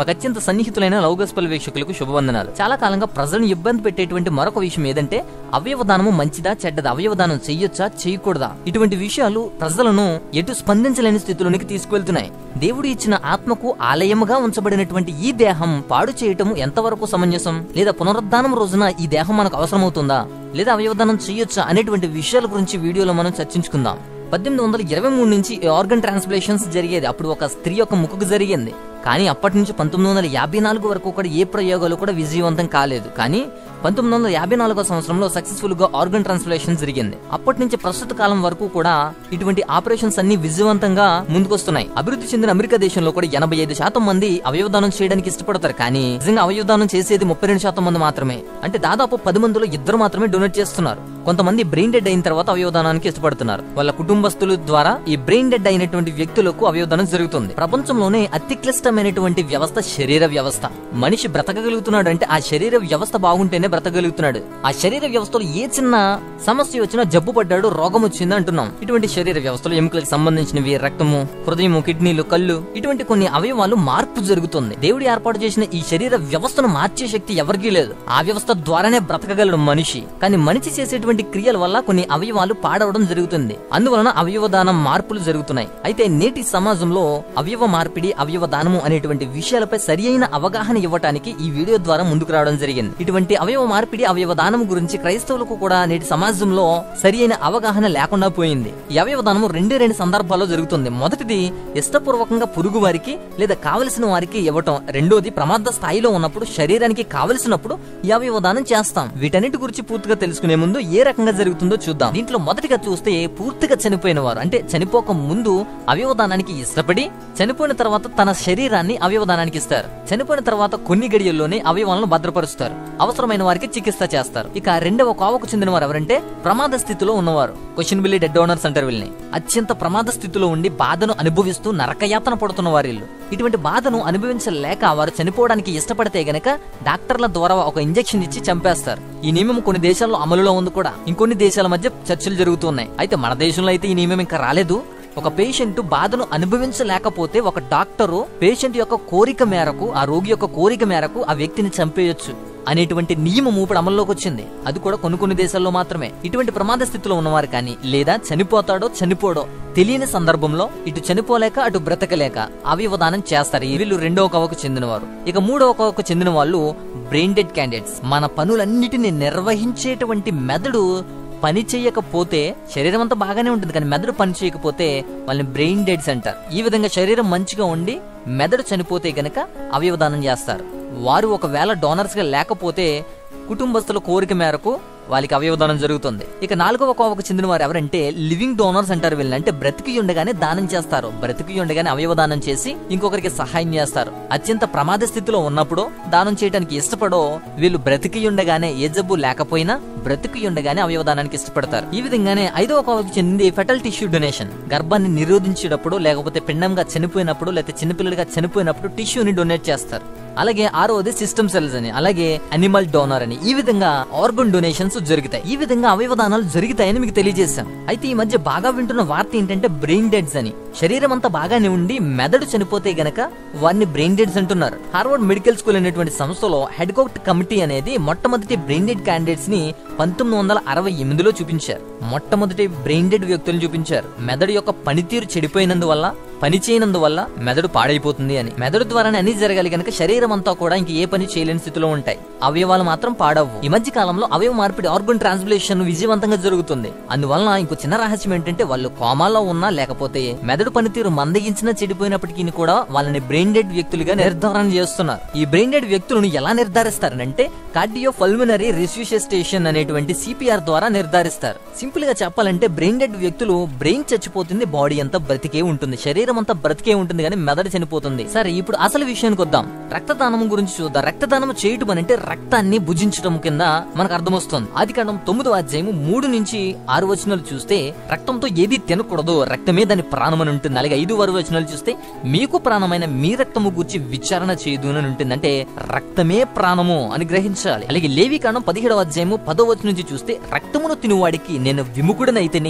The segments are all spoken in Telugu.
మాకు అత్యంత సన్నిహితులైన లౌగస్పల్ వీక్షకులకు శుభవందనాలు చాలా కాలంగా ప్రజలను ఇబ్బంది పెట్టేటువంటి మరొక విషయం ఏదంటే అవయవదానము మంచిదా చెడ్డదా అవయవదానం చెయ్యొచ్చా చేయకూడదా ఇటువంటి విషయాలు ప్రజలను ఎటు స్పందించలేని స్థితిలోనికి తీసుకువెళ్తున్నాయి దేవుడు ఇచ్చిన ఆత్మకు ఆలయముగా ఉంచబడినటువంటి ఈ దేహం పాడు చేయటం ఎంతవరకు సమంజసం లేదా పునరుద్ధానం రోజున ఈ దేహం మనకు అవసరమవుతుందా లేదా అవయవదానం చేయొచ్చా అనేటువంటి విషయాల గురించి వీడియోలో మనం చర్చించుకుందాం పద్దెనిమిది వందల ఇరవై మూడు నుంచి ఈ ఆర్గన్ ట్రాన్స్ప్లేషన్స్ జరిగేది అప్పుడు ఒక స్త్రీ యొక్క ముక్కుకు జరిగింది కానీ అప్పటి నుంచి పంతొమ్మిది వందల యాభై నాలుగు వరకు కూడా ఏ ప్రయోగాలు కూడా విజయవంతం కాలేదు కానీ పంతొమ్మిది వందల యాభై నాలుగో సంవత్సరంలో సక్సెస్ఫుల్ గా ఆర్గన్ ట్రాన్స్ప్లేషన్ జరిగింది అప్పటి నుంచి ప్రస్తుత కాలం వరకు కూడా ఇటువంటి ఆపరేషన్స్ అన్ని విజయవంతంగా ముందుకొస్తున్నాయి అభివృద్ధి చెందిన అమెరికా దేశంలో కూడా ఎనభై ఐదు శాతం మంది అవయవదానం చేయడానికి ఇష్టపడతారు కానీ నిజంగా అవయవదానం చేసేది ముప్పై రెండు శాతం మంది మాత్రమే అంటే దాదాపు పది మందిలో ఇద్దరు మాత్రమే డొనేట్ చేస్తున్నారు కొంతమంది బ్రెయిన్ డెడ్ అయిన తర్వాత అవయవదానానికి ఇష్టపడుతున్నారు వాళ్ళ కుటుంబస్తుల ద్వారా ఈ బ్రెయిన్ డెడ్ అయినటువంటి వ్యక్తులకు అవయవదానం జరుగుతుంది ప్రపంచంలోనే అతి క్లిష్టమైనటువంటి వ్యవస్థ శరీర వ్యవస్థ మనిషి బ్రతకగలుగుతున్నాడు అంటే ఆ శరీర వ్యవస్థ బాగుంటేనే బ్రతకగలుగుతున్నాడు ఆ శరీర వ్యవస్థలో ఏ చిన్న సమస్య వచ్చినా జబ్బు పడ్డాడు రోగం వచ్చింది అంటున్నాం ఇటువంటి శరీర వ్యవస్థలో ఎముకలకు సంబంధించినవి రక్తము హృదయము కిడ్నీలు కళ్ళు ఇటువంటి కొన్ని అవయవాలు మార్పు జరుగుతుంది దేవుడు ఏర్పాటు చేసిన ఈ శరీర వ్యవస్థను మార్చే శక్తి ఎవరికీ లేదు ఆ వ్యవస్థ ద్వారానే బ్రతకగలడు మనిషి కానీ మనిషి చేసేటువంటి క్రియల వల్ల కొన్ని అవయవాలు పాడవడం జరుగుతుంది అందువలన అవయవ దానం మార్పులు జరుగుతున్నాయి అయితే నేటి సమాజంలో అవయవ మార్పిడి అవయవ దానము అనేటువంటి విషయాలపై సరి అయిన అవగాహన ఇవ్వటానికి ఈ వీడియో ద్వారా ముందుకు రావడం జరిగింది ఇటువంటి అవయవ మార్పిడి అవయవ దానం గురించి క్రైస్తవులకు కూడా నేటి సమాజంలో సరి అయిన అవగాహన లేకుండా పోయింది ఈ అవయవ దానము రెండే రెండు సందర్భాల్లో జరుగుతుంది మొదటిది ఇష్టపూర్వకంగా పొరుగు వారికి లేదా కావలసిన వారికి ఇవ్వటం రెండోది ప్రమాద స్థాయిలో ఉన్నప్పుడు శరీరానికి కావలసినప్పుడు ఈ అవయవ దానం చేస్తాం వీటన్నిటి గురించి పూర్తిగా తెలుసుకునే ముందు ఏ రకంగా జరుగుతుందో చూద్దాం దీంట్లో మొదటిగా చూస్తే పూర్తిగా చనిపోయిన వారు అంటే చనిపోక ముందు అవయవదానానికి ఇష్టపడి చనిపోయిన తర్వాత తన శరీరాన్ని అవయవదానానికి ఇస్తారు చనిపోయిన తర్వాత కొన్ని గడియల్లోనే అవయవాలను భద్రపరుస్తారు అవసరమైన వారికి చికిత్స చేస్తారు ఇక రెండవ కోవకు చెందిన వారు ఎవరంటే ప్రమాద స్థితిలో ఉన్నవారు క్వశ్చన్ బిల్లీ డెడ్ డోనర్స్ అంటారు వీళ్ళని అత్యంత ప్రమాద స్థితిలో ఉండి బాధను అనుభవిస్తూ నరకయాతన పడుతున్న వారిల్లు ఇటువంటి బాధను అనుభవించలేక వారు చనిపోవడానికి ఇష్టపడితే గనక డాక్టర్ల ద్వారా ఒక ఇంజెక్షన్ ఇచ్చి చంపేస్తారు ఈ నియమం కొన్ని దేశాల్లో అమలులో ఉంది కూడా ఇంకొన్ని దేశాల మధ్య చర్చలు జరుగుతున్నాయి అయితే మన దేశంలో అయితే ఈ నియమం ఇంకా రాలేదు ఒక పేషెంట్ బాధను అనుభవించలేకపోతే ఒక డాక్టరు పేషెంట్ యొక్క కోరిక మేరకు ఆ రోగి యొక్క కోరిక మేరకు ఆ వ్యక్తిని చంపేయొచ్చు అనేటువంటి నియమం ఇప్పుడు అమల్లోకి వచ్చింది అది కూడా కొన్ని కొన్ని దేశాల్లో మాత్రమే ఇటువంటి ప్రమాద స్థితిలో ఉన్నవారు కానీ లేదా చనిపోతాడో చనిపోడో తెలియని సందర్భంలో ఇటు చనిపోలేక అటు బ్రతకలేక అవయవదానం చేస్తారు ఈ వీళ్ళు రెండవ కవకు చెందినవారు ఇక మూడవ కవకు చెందిన వాళ్ళు బ్రెయిన్ డెడ్ క్యాండిడేట్స్ మన పనులన్నిటిని నిర్వహించేటువంటి మెదడు పని చేయకపోతే శరీరం అంతా బాగానే ఉంటుంది కానీ మెదడు పని చేయకపోతే వాళ్ళని బ్రెయిన్ డెడ్స్ అంటారు ఈ విధంగా శరీరం మంచిగా ఉండి మెదడు చనిపోతే గనక అవయవదానం చేస్తారు వారు ఒకవేళ డోనర్స్ గా లేకపోతే కుటుంబస్తుల కోరిక మేరకు వాళ్ళకి అవయవదానం జరుగుతుంది ఇక నాలుగవ కోవకు చెందిన వారు ఎవరంటే లివింగ్ డోనర్స్ అంటారు వీళ్ళని అంటే బ్రతికి ఉండగానే దానం చేస్తారు బ్రతికి ఉండగానే అవయవదానం చేసి ఇంకొకరికి సహాయం చేస్తారు అత్యంత ప్రమాద స్థితిలో ఉన్నప్పుడు దానం చేయడానికి ఇష్టపడో వీళ్ళు బ్రతికి ఉండగానే ఏ జబ్బు లేకపోయినా బ్రతికి ఉండగానే అవయవదానానికి ఇష్టపడతారు ఈ విధంగానే ఐదవ కోవకు చెందింది ఫెటల్ టిష్యూ డొనేషన్ గర్భాన్ని నిరోధించేటప్పుడు లేకపోతే పిండంగా చనిపోయినప్పుడు లేకపోతే చిన్నపిల్లలుగా చనిపోయినప్పుడు టిష్యూని డొనేట్ చేస్తారు అలాగే ఆరోది సిస్టమ్ సెల్స్ అని అలాగే అనిమల్ డోనర్ అని ఈ విధంగా ఆర్గన్ డొనేషన్స్ జరుగుతాయి ఈ విధంగా అవయవదానాలు జరుగుతాయని మీకు తెలియజేశాం అయితే ఈ మధ్య బాగా వింటున్న వార్త ఏంటంటే బ్రెయిన్ డెడ్స్ అని శరీరం అంతా బాగానే ఉండి మెదడు చనిపోతే గనక వారిని బ్రెయిన్ డెడ్స్ అంటున్నారు హార్వర్డ్ మెడికల్ స్కూల్ అనేటువంటి సంస్థలో హెడ్ కోట్ కమిటీ అనేది మొట్టమొదటి బ్రెయిన్ డెడ్ క్యాండిడేట్స్ ని పంతొమ్మిది వందల అరవై ఎనిమిదిలో చూపించారు మొట్టమొదటి బ్రెయిన్ డెడ్ వ్యక్తులను చూపించారు మెదడు యొక్క పనితీరు చెడిపోయినందువల్ల పని చేయనందువల్ల మెదడు పాడైపోతుంది అని మెదడు ద్వారానే అన్ని జరగాలి కనుక శరీరం అంతా కూడా ఇంక ఏ పని చేయలేని స్థితిలో ఉంటాయి అవయవాలు మాత్రం పాడవు ఈ మధ్య కాలంలో అవయవ మార్పిడి ఆర్గన్ ట్రాన్స్ప్లేషన్ విజయవంతంగా జరుగుతుంది అందువలన ఇంకో చిన్న రహస్యం ఏంటంటే వాళ్ళు కోమాలో ఉన్నా లేకపోతే మెదడు పనితీరు మందగించినా చెడిపోయినప్పటికీ కూడా వాళ్ళని బ్రెయిన్ డెడ్ వ్యక్తులుగా నిర్ధారణ చేస్తున్నారు ఈ బ్రెయిన్ డెడ్ వ్యక్తులను ఎలా నిర్ధారిస్తారంటే కార్డియో పల్మినరీ రిస్యూషెస్టేషన్ అనేటువంటి సిపిఆర్ ద్వారా నిర్ధారిస్తారు సింపుల్ గా చెప్పాలంటే బ్రెయిన్ డెడ్ వ్యక్తులు బ్రెయిన్ చచ్చిపోతుంది బాడీ అంతా బ్రతికే ఉంటుంది శరీరం అంతా బ్రతికే ఉంటుంది కానీ మెదడు చనిపోతుంది సరే ఇప్పుడు అసలు విషయానికి వద్దాం రక్తదానం గురించి చూద్దాం రక్తదానం చేయటం అంటే రక్తాన్ని భుజించడం కింద మనకు అర్థమొస్తుంది ఆది కాండం తొమ్మిదో అధ్యాయం మూడు నుంచి ఆరు వచనాలు చూస్తే రక్తంతో ఏది తినకూడదు రక్తమే దాని ప్రాణం అని ఉంటుంది అలాగే ఐదు ఆరు వచనాలు చూస్తే మీకు ప్రాణమైన మీ రక్తము గురించి విచారణ చేయదు అని ఉంటుంది అంటే రక్తమే ప్రాణము అని గ్రహించాలి అలాగే లేవి కాండం పదిహేడవ అధ్యాయము పదో వచనం నుంచి చూస్తే రక్తమును తినువాడికి నేను విముకుడనైతేనే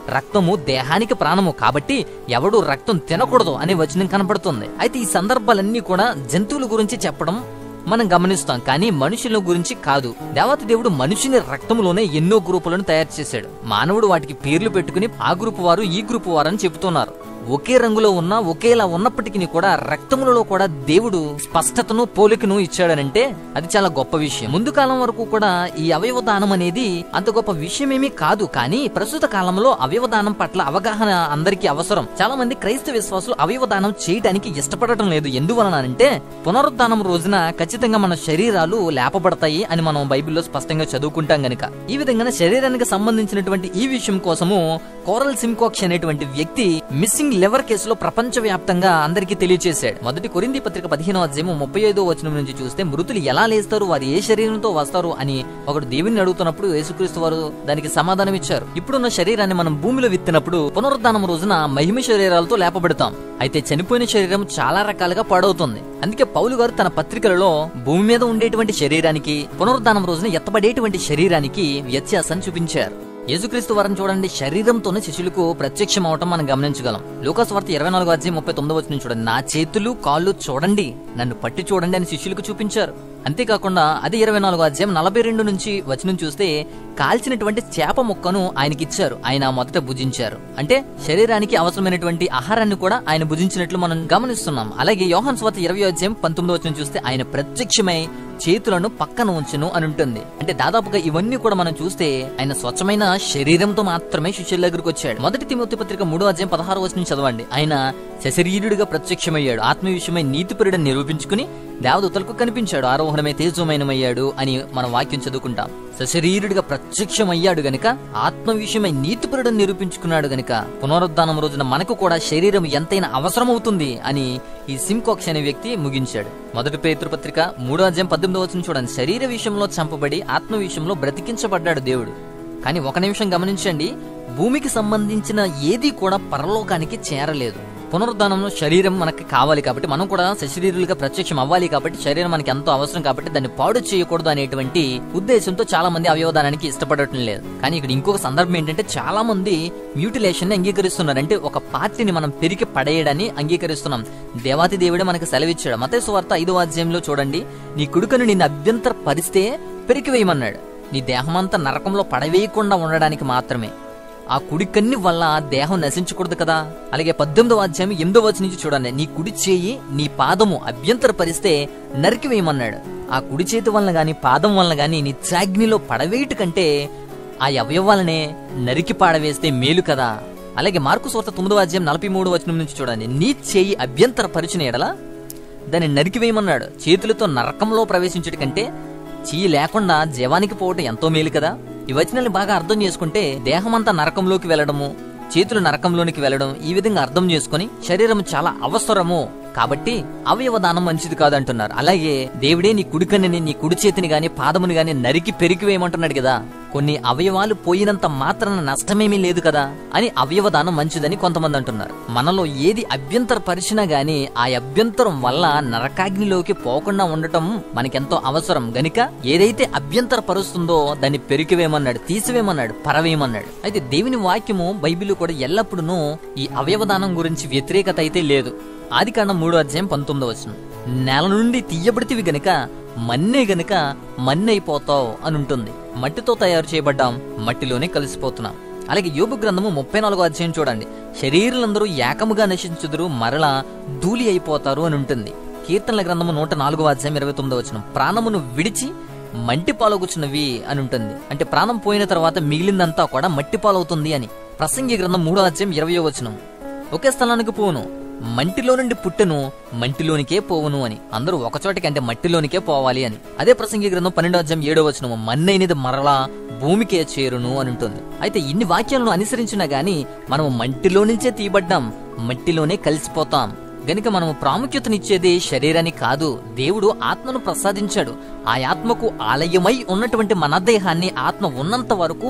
రక్తము దేహానికి ప్రాణము కాబట్టి ఎవడు రక్తం తినకూడదు అనే వచనం కనపడుతుంది అయితే ఈ సందర్భాలన్నీ కూడా జంతువుల గురించి చెప్పడం మనం గమనిస్తాం కానీ మనుషుల గురించి కాదు దేవత దేవుడు మనిషిని రక్తములోనే ఎన్నో గ్రూపులను తయారు చేశాడు మానవుడు వాటికి పేర్లు పెట్టుకుని ఆ గ్రూపు వారు ఈ గ్రూపు వారు అని చెబుతున్నారు ఒకే రంగులో ఉన్న ఒకేలా ఉన్నప్పటికీ కూడా రక్తములలో కూడా దేవుడు స్పష్టతను పోలికను ఇచ్చాడనంటే అది చాలా గొప్ప విషయం ముందు కాలం వరకు కూడా ఈ అవయవ దానం అనేది అంత గొప్ప విషయమేమీ కాదు కానీ ప్రస్తుత కాలంలో అవయవ దానం పట్ల అవగాహన అందరికీ అవసరం చాలా మంది క్రైస్తవ విశ్వాసులు అవయవ దానం చేయడానికి ఇష్టపడటం లేదు ఎందువలన అంటే పునరుద్ధానం రోజున ఖచ్చితంగా మన శరీరాలు లేపబడతాయి అని మనం బైబిల్లో స్పష్టంగా చదువుకుంటాం గనుక ఈ విధంగా శరీరానికి సంబంధించినటువంటి ఈ విషయం కోసము కోరల్ సింకోక్ష్ అనేటువంటి వ్యక్తి మిస్సింగ్ లివర్ కేసులో ప్రపంచ వ్యాప్తంగా అందరికీ తెలియజేశాడు మొదటి కొరింది పత్రిక పదిహేనో అధ్యాయం ముప్పై ఐదో వచనం నుంచి చూస్తే మృతులు ఎలా లేస్తారు వారు ఏ శరీరంతో వస్తారు అని ఒకడు దేవుని అడుగుతున్నప్పుడు యేసుక్రీస్తు వారు దానికి సమాధానం ఇచ్చారు ఇప్పుడున్న శరీరాన్ని మనం భూమిలో విత్తినప్పుడు పునరుద్ధానం రోజున మహిమ శరీరాలతో లేపబడతాం అయితే చనిపోయిన శరీరం చాలా రకాలుగా పాడవుతుంది అందుకే పౌలు గారు తన పత్రికలలో భూమి మీద ఉండేటువంటి శరీరానికి పునరుద్ధానం రోజున ఎత్తబడేటువంటి శరీరానికి వ్యత్యాసం చూపించారు యేసుక్రీస్తు వారిని చూడండి శరీరంతోనే శిష్యులకు ప్రత్యక్షం అవటం మనం గమనించగలం లూకాస్ వార్త ఇరవై నాలుగు అధ్యాయం ముప్పై తొమ్మిది వచ్చిన చూడండి నా చేతులు కాళ్ళు చూడండి నన్ను పట్టి చూడండి అని శిష్యులకు చూపించారు అంతేకాకుండా అది ఇరవై నాలుగు అధ్యాయం నలభై రెండు నుంచి వచనం చూస్తే కాల్చినటువంటి చేప ముక్కను ఆయనకి ఇచ్చారు ఆయన మొదట భుజించారు అంటే శరీరానికి అవసరమైనటువంటి ఆహారాన్ని కూడా ఆయన భుజించినట్లు మనం గమనిస్తున్నాం అలాగే యోహన్ స్వాత ఇరవై అధ్యాయం పంతొమ్మిది వచనం చూస్తే ఆయన ప్రత్యక్షమై చేతులను పక్కన ఉంచును అని ఉంటుంది అంటే దాదాపుగా ఇవన్నీ కూడా మనం చూస్తే ఆయన స్వచ్ఛమైన శరీరంతో మాత్రమే శిష్యుల దగ్గరకు వచ్చాడు మొదటి తిమోతి పత్రిక మూడో అధ్యాయం పదహారు వచనం చదవండి ఆయన శశరీరుడిగా ప్రత్యక్షమయ్యాడు ఆత్మ విషయమై నీతిపరుడని నిరూపించుకుని దేవదూతలకు కనిపించాడు ఆరోహణమే తేజోమయనమయ్యాడు అని మనం వాక్యం చదువుకుంటాం సశరీరుడిగా ప్రత్యక్షమయ్యాడు గనుక ఆత్మ విషయమై నీతిపరుడని నిరూపించుకున్నాడు గనుక పునరుద్ధానం రోజున మనకు కూడా శరీరం ఎంతైనా అవసరమవుతుంది అని ఈ సింకోక్ష అనే వ్యక్తి ముగించాడు మొదటి పేతృపత్రిక మూడో అధ్యాయం పద్దెనిమిదో వచ్చిన చూడండి శరీర విషయంలో చంపబడి ఆత్మ విషయంలో బ్రతికించబడ్డాడు దేవుడు కానీ ఒక నిమిషం గమనించండి భూమికి సంబంధించిన ఏది కూడా పరలోకానికి చేరలేదు పునరుద్ధానంలో శరీరం మనకి కావాలి కాబట్టి మనం కూడా సశరీరులుగా ప్రత్యక్షం అవ్వాలి కాబట్టి శరీరం మనకి ఎంతో అవసరం కాబట్టి దాన్ని పాడు చేయకూడదు అనేటువంటి ఉద్దేశంతో చాలా మంది అవయవదానానికి ఇష్టపడటం లేదు కానీ ఇక్కడ ఇంకొక సందర్భం ఏంటంటే చాలా మంది మ్యూటిలేషన్ ని అంగీకరిస్తున్నారు అంటే ఒక పార్టీని మనం పెరిగి పడేయడాన్ని అంగీకరిస్తున్నాం దేవాతి దేవుడే మనకు సెలవిచ్చాడు మతే సువార్త ఐదో అధ్యాయంలో చూడండి నీ కుడుకను నిన్ను అభ్యంతర పరిస్తే పెరికివేయమన్నాడు నీ దేహమంతా నరకంలో పడవేయకుండా ఉండడానికి మాత్రమే ఆ కుడి కన్ని వల్ల దేహం నశించకూడదు కదా అలాగే పద్దెనిమిదవ అధ్యాయం ఎనిమిదవ వచ్చి నుంచి చూడండి నీ కుడి చేయి నీ పాదము అభ్యంతర పరిస్తే నరికివేయమన్నాడు ఆ కుడి చేతి వలన గాని పాదం వలన గాని నీ చాగ్నిలో పడవేయట కంటే ఆ అవయవాలనే నరికి పాడవేస్తే మేలు కదా అలాగే మార్కు సోర్త తొమ్మిదవ అధ్యాయం నలభై మూడు వచనం నుంచి చూడండి నీ చేయి అభ్యంతర పరిచిన ఎడలా దాన్ని నరికివేయమన్నాడు చేతులతో నరకంలో ప్రవేశించట కంటే చెయ్యి లేకుండా జీవానికి పోవటం ఎంతో మేలు కదా ఈ వచనాన్ని బాగా అర్థం చేసుకుంటే దేహమంతా నరకంలోకి వెళ్ళడము చేతులు నరకంలోనికి వెళ్ళడం ఈ విధంగా అర్థం చేసుకుని శరీరం చాలా అవసరము కాబట్టి అవయవ దానం మంచిది కాదంటున్నారు అలాగే దేవుడే నీ కుడికన్నిని నీ కుడి చేతిని గాని పాదముని గాని నరికి పెరికివేయమంటున్నాడు కదా కొన్ని అవయవాలు పోయినంత మాత్రాన నష్టమేమీ లేదు కదా అని అవయవ దానం మంచిదని కొంతమంది అంటున్నారు మనలో ఏది అభ్యంతర పరిచినా గాని ఆ అభ్యంతరం వల్ల నరకాగ్నిలోకి పోకుండా ఉండటం మనకెంతో అవసరం గనుక ఏదైతే అభ్యంతర పరుస్తుందో దాన్ని పెరికివేయమన్నాడు తీసివేయమన్నాడు పరవేయమన్నాడు అయితే దేవుని వాక్యము బైబిల్ కూడా ఎల్లప్పుడూ ఈ అవయవదానం గురించి వ్యతిరేకత అయితే లేదు ఆది కాండం మూడో అధ్యాయం పంతొమ్మిదో వచనం నేల నుండి తీయబడితివి గనుక మన్నే గనుక మన్నైపోతావు అని ఉంటుంది మట్టితో తయారు చేయబడ్డాం మట్టిలోనే కలిసిపోతున్నాం అలాగే యోగు గ్రంథము ముప్పై నాలుగో అధ్యాయం చూడండి శరీరులందరూ ఏకముగా నశించుదురు మరలా ధూళి అయిపోతారు అని ఉంటుంది కీర్తనల గ్రంథము నూట నాలుగో అధ్యాయం ఇరవై తొమ్మిదో వచనం ప్రాణమును విడిచి మంటి పాలగుచున్నవి అని ఉంటుంది అంటే ప్రాణం పోయిన తర్వాత మిగిలిందంతా కూడా మట్టి పాలవుతుంది అని ప్రసంగి గ్రంథం మూడో అధ్యాయం ఇరవయో వచనం ఒకే స్థలానికి పోను మంటిలో నుండి పుట్టెను మంటిలోనికే పోవును అని అందరూ ఒక చోటికి అంటే మట్టిలోనికే పోవాలి అని అదే ప్రసంగి గ్రంథం పన్నెండో అధ్యాయం ఏడో వచనము మన్నైనది మరలా భూమికే చేరును అని ఉంటుంది అయితే ఇన్ని వాక్యాలను అనుసరించినా గాని మనము మంటిలో నుంచే తీయబడ్డాం మట్టిలోనే కలిసిపోతాం గనుక మనము ప్రాముఖ్యతనిచ్చేది శరీరాన్ని కాదు దేవుడు ఆత్మను ప్రసాదించాడు ఆ ఆత్మకు ఆలయమై ఉన్నటువంటి మన దేహాన్ని ఆత్మ ఉన్నంత వరకు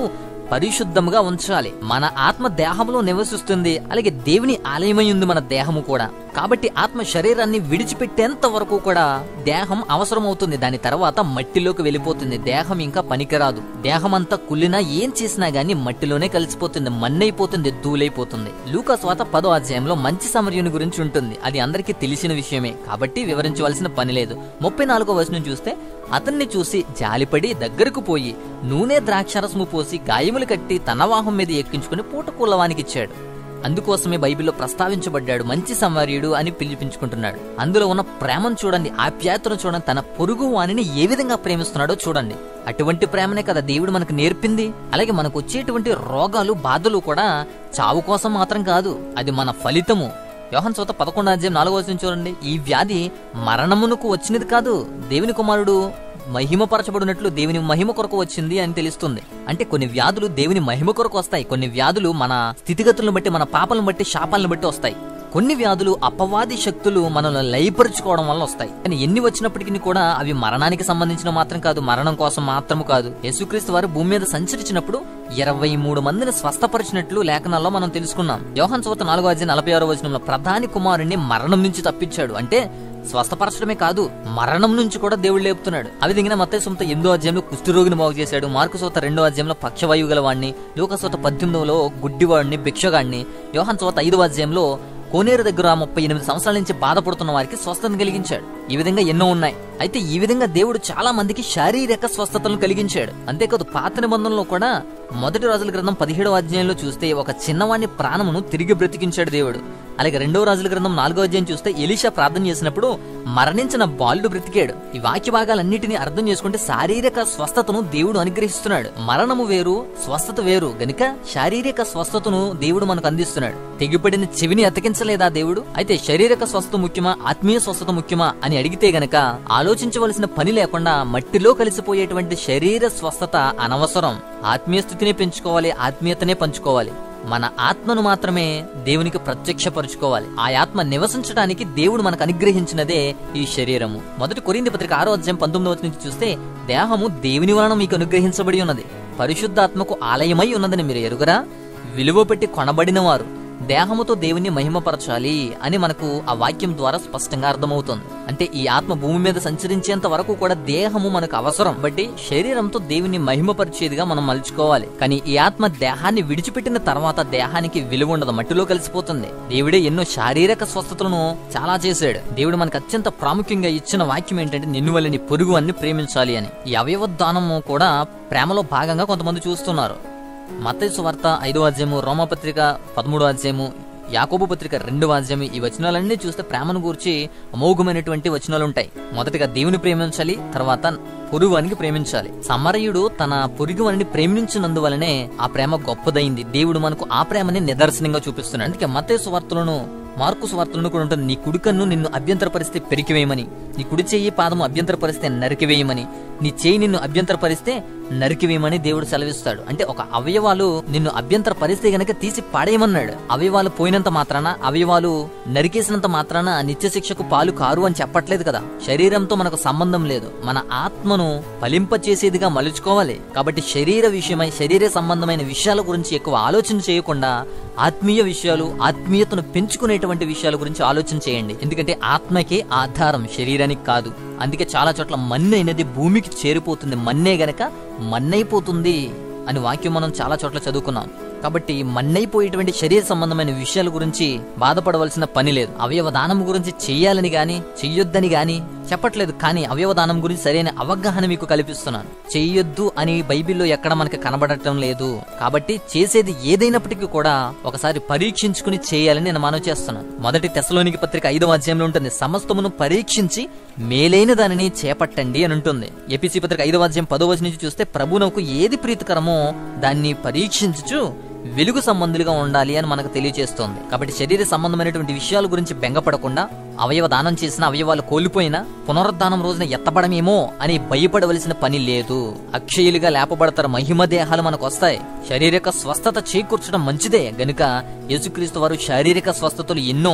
పరిశుద్ధముగా ఉంచాలి మన ఆత్మ దేహంలో నివసిస్తుంది అలాగే దేవుని ఆలయమై ఉంది మన దేహము కూడా కాబట్టి ఆత్మ శరీరాన్ని విడిచిపెట్టేంత వరకు కూడా దేహం అవసరమవుతుంది దాని తర్వాత మట్టిలోకి వెళ్ళిపోతుంది దేహం ఇంకా పనికిరాదు దేహం అంతా కుళ్ళినా ఏం చేసినా గానీ మట్టిలోనే కలిసిపోతుంది మన్నైపోతుంది ధూళైపోతుంది లూకా స్వాత పదో అధ్యాయంలో మంచి సమర్యుని గురించి ఉంటుంది అది అందరికీ తెలిసిన విషయమే కాబట్టి వివరించవలసిన పని లేదు ముప్పై నాలుగో వచనం చూస్తే అతన్ని చూసి జాలిపడి దగ్గరకు పోయి నూనె ద్రాక్షరసము పోసి గాయములు కట్టి తన వాహం మీద ఎక్కించుకుని పూటకూలవానికి ఇచ్చాడు అందుకోసమే బైబిల్లో ప్రస్తావించబడ్డాడు మంచి సంవర్యుడు అని పిలిపించుకుంటున్నాడు అందులో ఉన్న ప్రేమను చూడండి ఆప్యాయతను చూడండి తన పొరుగు వాణిని ఏ విధంగా ప్రేమిస్తున్నాడో చూడండి అటువంటి ప్రేమనే కదా దేవుడు మనకు నేర్పింది అలాగే మనకు వచ్చేటువంటి రోగాలు బాధలు కూడా చావు కోసం మాత్రం కాదు అది మన ఫలితము యోహన్ సోత పదకొండు అధ్యాయం నాలుగో వచనం చూడండి ఈ వ్యాధి మరణమునకు వచ్చినది కాదు దేవుని కుమారుడు మహిమపరచబడినట్లు దేవుని మహిమ కొరకు వచ్చింది అని తెలుస్తుంది అంటే కొన్ని వ్యాధులు దేవుని మహిమ కొరకు వస్తాయి కొన్ని వ్యాధులు మన స్థితిగతులను బట్టి మన పాపలను బట్టి శాపాలను బట్టి వస్తాయి కొన్ని వ్యాధులు అపవాది శక్తులు మనల్ని లయపరుచుకోవడం వల్ల వస్తాయి కానీ ఎన్ని వచ్చినప్పటికీ కూడా అవి మరణానికి సంబంధించిన మాత్రం కాదు మరణం కోసం మాత్రము కాదు యేసుక్రీస్తు వారు భూమి మీద సంచరించినప్పుడు ఇరవై మూడు మందిని స్వస్థపరిచినట్లు లేఖనాల్లో మనం తెలుసుకున్నాం యోహన్ చోత నాలుగో అధ్యాయం నలభై ఆరో వచనంలో ప్రధాని కుమారుణ్ణి మరణం నుంచి తప్పించాడు అంటే స్వస్థపరచడమే కాదు మరణం నుంచి కూడా దేవుడు లేపుతున్నాడు అవి దిగిన మత్తయి సొంత ఎనిమిదో అధ్యాయంలో కుష్ఠరోగిని బాగు చేశాడు మార్కు సోత రెండో అధ్యాయంలో పక్షవాయువు గల వాడిని లూక సోత పద్దెనిమిదిలో గుడ్డివాడిని భిక్షగాడిని యోహన్ సోత ఐదో అధ్యాయంలో కోనేరు దగ్గర ముప్పై ఎనిమిది సంవత్సరాల నుంచి బాధపడుతున్న వారికి స్వస్థతను కలిగించాడు ఈ విధంగా ఎన్నో ఉన్నాయి అయితే ఈ విధంగా దేవుడు చాలా మందికి శారీరక స్వస్థతలను కలిగించాడు అంతేకాదు పాత నిబంధనలో కూడా మొదటి రాజుల గ్రంథం పదిహేడవ అధ్యాయంలో చూస్తే ఒక చిన్నవాణ్ణి ప్రాణమును తిరిగి బ్రతికించాడు దేవుడు అలాగే రెండవ రాజుల గ్రంథం నాలుగో అధ్యాయం చూస్తే ఎలీషా ప్రార్థన చేసినప్పుడు మరణించిన బాలుడు బ్రతికాడు ఈ వాక్య భాగాలన్నిటిని అర్థం చేసుకుంటే శారీరక స్వస్థతను దేవుడు అనుగ్రహిస్తున్నాడు మరణము వేరు స్వస్థత వేరు గనుక శారీరక స్వస్థతను దేవుడు మనకు అందిస్తున్నాడు తెగిపడిన చెవిని అతికించలేదా దేవుడు అయితే శారీరక స్వస్థత ముఖ్యమా ఆత్మీయ స్వస్థత ముఖ్యమా అని అడిగితే గనక ఆలోచించవలసిన పని లేకుండా మట్టిలో కలిసిపోయేటువంటి శరీర స్వస్థత అనవసరం ఆత్మీయ స్థితిని పెంచుకోవాలి ఆత్మీయతనే పంచుకోవాలి మన ఆత్మను మాత్రమే దేవునికి ప్రత్యక్షపరుచుకోవాలి ఆ ఆత్మ నివసించడానికి దేవుడు మనకు అనుగ్రహించినదే ఈ శరీరము మొదటి కొరింది పత్రిక ఆరో అధ్యాయం పంతొమ్మిదవ వచనం నుంచి చూస్తే దేహము దేవుని వలన మీకు అనుగ్రహించబడి ఉన్నది పరిశుద్ధాత్మకు ఆలయమై ఉన్నదని మీరు ఎరుగరా విలువ పెట్టి కొనబడిన వారు దేహముతో దేవుని మహిమపరచాలి అని మనకు ఆ వాక్యం ద్వారా స్పష్టంగా అర్థమవుతుంది అంటే ఈ ఆత్మ భూమి మీద సంచరించేంత వరకు కూడా దేహము మనకు అవసరం బట్టి శరీరంతో దేవుని మహిమపరిచేదిగా మనం మలుచుకోవాలి కానీ ఈ ఆత్మ దేహాన్ని విడిచిపెట్టిన తర్వాత దేహానికి విలువ ఉండదు మట్టిలో కలిసిపోతుంది దేవుడే ఎన్నో శారీరక స్వస్థతలను చాలా చేశాడు దేవుడు మనకు అత్యంత ప్రాముఖ్యంగా ఇచ్చిన వాక్యం ఏంటంటే నిన్ను వల్ల నీ పొరుగు అన్ని ప్రేమించాలి అని ఈ అవయవదానము కూడా ప్రేమలో భాగంగా కొంతమంది చూస్తున్నారు మత్తయి సువార్త ఐదో అధ్యాయము రోమపత్రిక పదమూడో అధ్యాయము యాకోబు పత్రిక రెండవ అధ్యాయం ఈ వచనాలన్నీ చూస్తే ప్రేమను గూర్చి అమోఘమైనటువంటి వచనాలు ఉంటాయి మొదటగా దేవుని ప్రేమించాలి తర్వాత పొరుగువానికి ప్రేమించాలి సమరయుడు తన పొరుగువాని ప్రేమించినందువలనే ఆ ప్రేమ గొప్పదైంది దేవుడు మనకు ఆ ప్రేమని నిదర్శనంగా చూపిస్తున్నాడు అందుకే మత్తయి సువార్తలను మార్కు సువార్తలను కూడా ఉంటుంది నీ కుడికన్ను నిన్ను అభ్యంతరపరిస్తే పెరికివేయమని నీ కుడి చెయ్యి పాదము అభ్యంతరపరిస్తే నరికివేయమని నీ చేయి నిన్ను అభ్యంతరపరిస్తే నరికివేయమని దేవుడు సెలవిస్తాడు అంటే ఒక అవయవాలు నిన్ను అభ్యంతర పరిస్తే గనక తీసి పాడేయమన్నాడు అవయవాలు పోయినంత మాత్రాన అవయవాలు నరికేసినంత మాత్రాన నిత్య శిక్షకు పాలు కారు అని చెప్పట్లేదు కదా శరీరంతో మనకు సంబంధం లేదు మన ఆత్మను ఫలింపచేసేదిగా మలుచుకోవాలి కాబట్టి శరీర విషయమై శరీర సంబంధమైన విషయాల గురించి ఎక్కువ ఆలోచన చేయకుండా ఆత్మీయ విషయాలు ఆత్మీయతను పెంచుకునేటువంటి విషయాల గురించి ఆలోచన చేయండి ఎందుకంటే ఆత్మకే ఆధారం శరీరానికి కాదు అందుకే చాలా చోట్ల మన్ను అనేది భూమికి చేరిపోతుంది మన్నే గనక మన్నైపోతుంది అని వాక్యం మనం చాలా చోట్ల చదువుకున్నాం కాబట్టి మన్నైపోయేటువంటి శరీర సంబంధమైన విషయాల గురించి బాధపడవలసిన పని లేదు అవయవ దానం గురించి చెయ్యాలని గాని చెయ్యొద్దని గాని చెప్పట్లేదు కానీ అవయవ దానం గురించి సరైన అవగాహన మీకు కల్పిస్తున్నాను చెయ్యొద్దు అని బైబిల్లో ఎక్కడ మనకి కనబడటం లేదు కాబట్టి చేసేది ఏదైనప్పటికీ కూడా ఒకసారి పరీక్షించుకుని చేయాలని నేను మనవి చేస్తున్నాను మొదటి తెసలోనికి పత్రిక ఐదవ అధ్యాయంలో ఉంటుంది సమస్తమును పరీక్షించి మేలైన దానిని చేపట్టండి అని ఉంటుంది ఎపిసి పత్రిక ఐదవ అధ్యాయం పదో వచనం నుంచి చూస్తే ప్రభునకు ఏది ప్రీతికరమో దాన్ని పరీక్షించుచు వెలుగు సంబంధులుగా ఉండాలి అని మనకు తెలియజేస్తోంది కాబట్టి శరీర సంబంధమైనటువంటి విషయాల గురించి బెంగపడకుండా అవయవ దానం చేసిన అవయవాలు కోల్పోయినా పునరుద్ధానం రోజున ఎత్తబడమేమో అని భయపడవలసిన పని లేదు అక్షయులుగా లేపబడతారు మహిమ దేహాలు మనకు వస్తాయి శారీరక స్వస్థత చేకూర్చడం మంచిదే గనుక యేసుక్రీస్తు వారు శారీరక స్వస్థతలు ఎన్నో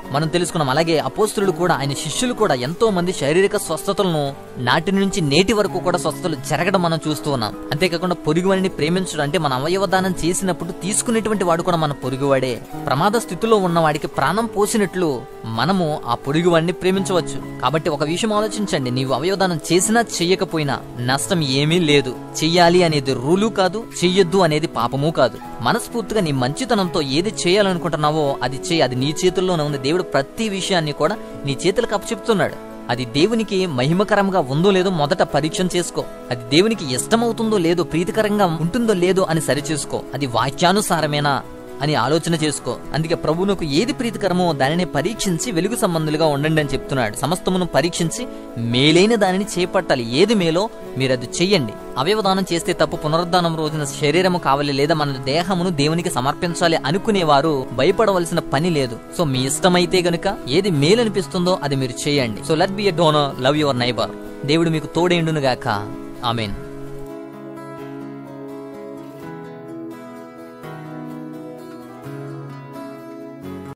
మనం తెలుసుకున్నాం అలాగే అపోస్తులు కూడా ఆయన శిష్యులు కూడా ఎంతో మంది శారీరక స్వస్థతలను నాటి నుంచి నేటి వరకు కూడా స్వస్థతలు జరగడం మనం చూస్తూ ఉన్నాం అంతేకాకుండా పొరుగువాడిని ప్రేమించడం అంటే మన అవయవదానం చేసినప్పుడు తీసుకునేటువంటి వాడు కూడా మన పొరుగువాడే ప్రమాద స్థితిలో ఉన్న వాడికి ప్రాణం పోసినట్లు మనము ఆ పొరుగువాడిని ప్రేమించవచ్చు కాబట్టి ఒక విషయం ఆలోచించండి నీవు అవయవదానం చేసినా చెయ్యకపోయినా నష్టం ఏమీ లేదు చెయ్యాలి అనేది రూలు కాదు చెయ్యొద్దు అనేది పాపము కాదు మనస్ఫూర్తిగా నీ మంచితనంతో ఏది చేయాలనుకుంటున్నావో అది చేయి అది నీ చేతుల్లోనే ఉంది దేవుడు ప్రతి విషయాన్ని కూడా నీ చేతులకు అప్పచెప్తున్నాడు అది దేవునికి మహిమకరంగా ఉందో లేదో మొదట పరీక్ష చేసుకో అది దేవునికి ఇష్టమవుతుందో లేదో ప్రీతికరంగా ఉంటుందో లేదో అని సరిచేసుకో అది వాక్యానుసారమేనా అని ఆలోచన చేసుకో అందుకే ప్రభువునకు ఏది ప్రీతికరమో దానిని పరీక్షించి వెలుగు సంబంధులుగా ఉండండి అని చెప్తున్నాడు సమస్తమును పరీక్షించి మేలైన దానిని చేపట్టాలి ఏది మేలో మీరు అది చెయ్యండి అవయవదానం చేస్తే తప్పు పునరుద్ధానం రోజున శరీరము కావాలి లేదా మన దేహమును దేవునికి సమర్పించాలి అనుకునేవారు భయపడవలసిన పని లేదు సో మీ ఇష్టమైతే గనుక ఏది మేలు అనిపిస్తుందో అది మీరు చేయండి so let be a donor love your neighbour దేవుడు మీకు తోడేండును గాక ఆమెన్